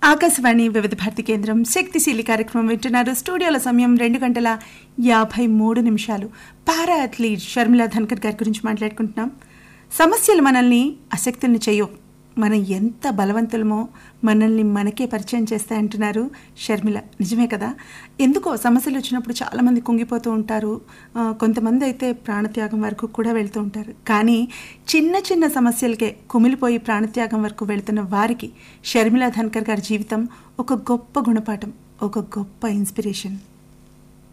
ఆకాశవాణి వివిధ భారతి కేంద్రం శక్తిశీలి కార్యక్రమం వింటున్నారు స్టూడియోల సమయం రెండు గంటల యాభై మూడు నిమిషాలు పారా అథ్లీట్ షర్మిలా ధన్కర్ గారి గురించి మాట్లాడుకుంటున్నాం సమస్యలు మనల్ని అశక్తుల్ని చేయవు మనం ఎంత బలవంతులమో మనల్ని మనకే పరిచయం చేస్తాయంటున్నారు షర్మిల నిజమే కదా ఎందుకో సమస్యలు వచ్చినప్పుడు చాలామంది కుంగిపోతూ ఉంటారు ఆ, కొంతమంది అయితే ప్రాణత్యాగం వరకు కూడా వెళ్తూ ఉంటారు కానీ చిన్న చిన్న సమస్యలకే కుమిలిపోయి ప్రాణత్యాగం వరకు వెళ్తున్న వారికి షర్మిల ధన్కర్ గారి జీవితం ఒక గొప్ప గుణపాఠం ఒక గొప్ప ఇన్స్పిరేషన్